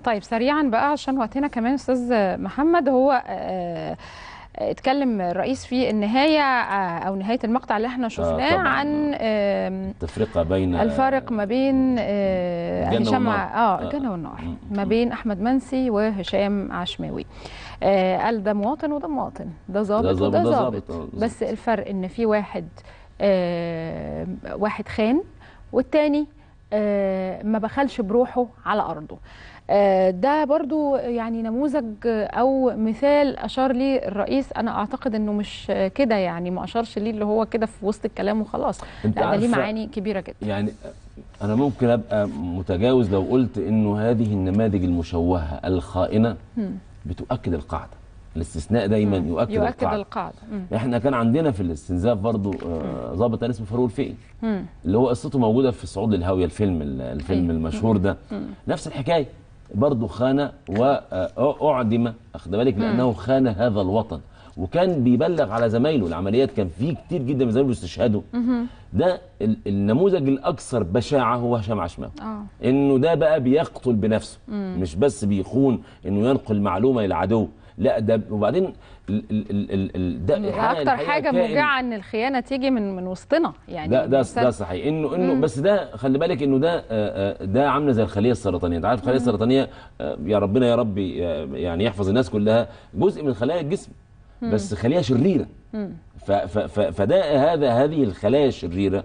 طيب سريعا بقى عشان وقتنا كمان استاذ محمد هو آه، اتكلم الرئيس في النهايه آه، او نهايه المقطع اللي احنا شفناه طبعاً. عن آم، التفرقه بين الفارق ما بين آه، الجنة هشام والنار. اه آه. الجنه والنار م- ما م. بين احمد منسي وهشام عشماوي آه، قال ده مواطن وده مواطن ده ظابط ظابط وده وده ظابط ظابط، آه، بس الفرق ان في واحد آه، واحد خان والتاني آه، ما بخلش بروحه على ارضه آه، ده برضو يعني نموذج او مثال اشار ليه الرئيس انا اعتقد انه مش كده يعني ما اشارش ليه اللي هو كده في وسط الكلام وخلاص أنت لا ده ليه عارفة- معاني كبيره جدا يعني انا ممكن ابقى متجاوز لو قلت انه هذه النماذج المشوهه الخائنه بتؤكد القاعده الاستثناء دايما يؤكد, يؤكد القاعده القاعده مم. احنا كان عندنا في الاستنزاف برضو آه، ضابط كان اسمه فاروق الفقي مم. اللي هو قصته موجوده في صعود للهاويه الفيلم الفيلم أيوة. المشهور ده نفس الحكايه برضه خان واعدم اخد بالك لانه خان هذا الوطن وكان بيبلغ على زمايله العمليات كان في كتير جدا من زمايله استشهدوا ده ال- النموذج الاكثر بشاعه هو هشام عشماوي اه انه ده بقى بيقتل بنفسه مش بس بيخون انه ينقل معلومه للعدو لا ده وبعدين ال ال ال ال ال ده الحقيقة- اكتر الحقيقة حاجه كائن- موجعه ان الخيانه تيجي من من وسطنا يعني ده ده الإنسان- ده صحيح انه انه بس ده خلي بالك انه ده آه، آه، ده عامله زي الخليه السرطانيه انت عارف الخليه السرطانيه آه، يا ربنا يا ربي آه، يعني يحفظ الناس كلها جزء من خلايا الجسم بس خليه شريره ف- ف- ف- فده هذا هذه الخلايا الشريره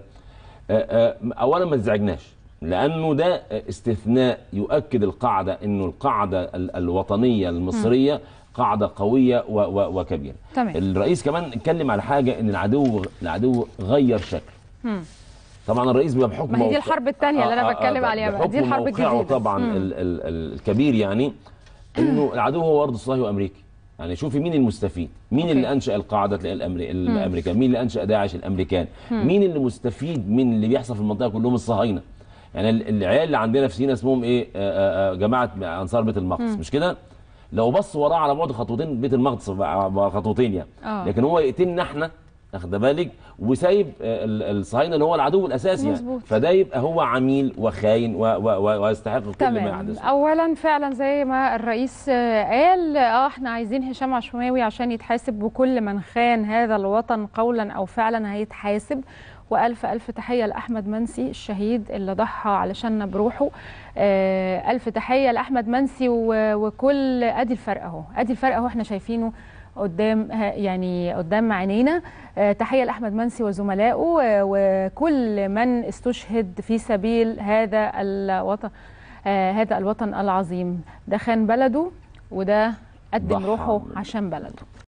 آه، آه، اولا ما تزعجناش لانه ده استثناء يؤكد القاعده انه القاعده ال- الوطنيه المصريه قاعده قويه و- و- وكبيره تمام. الرئيس كمان اتكلم على حاجه ان العدو العدو غير شكل طبعا الرئيس بيبقى بحكم ما هي دي موقع- الحرب التانية اللي أنا بتكلم ده عليها بقى. بحكم دي الحرب موقعه الجديدة. طبعا مم. ال ال ال الكبير يعني انه العدو هو ارض صهيوني وامريكي يعني شوفي مين المستفيد مين أوكي. اللي انشا القاعده تلاقي الأمري... الامريكان مين اللي انشا داعش الامريكان مين اللي مستفيد من اللي بيحصل في المنطقه كلهم الصهاينه يعني ال- العيال اللي عندنا في سينا اسمهم ايه آه، آه، جماعه انصار بيت المقدس مش كده لو بص وراه على بعد خطوتين بيت المقدس بقى- بقى خطوتين يعني آه. لكن هو يقتلنا احنا واخد بالك وسايب آه، ال- الصهاينه اللي هو العدو الاساسي يعني مظبوط. فده يبقى هو عميل وخاين و- و- و- ويستحق كل ما تمام يحدث اولا فعلا زي ما الرئيس آه، قال اه احنا عايزين هشام عشماوي عشان يتحاسب وكل من خان هذا الوطن قولا او فعلا هيتحاسب والف الف تحيه لاحمد منسي الشهيد اللي ضحى علشاننا بروحه آه، الف تحيه لاحمد منسي و- وكل ادي الفرق اهو ادي الفرق اهو احنا شايفينه قدام ها- يعني قدام عينينا آه، تحيه لاحمد منسي وزملائه آه، وكل من استشهد في سبيل هذا الوطن آه، هذا الوطن العظيم ده خان بلده وده قدم ضحى. روحه عشان بلده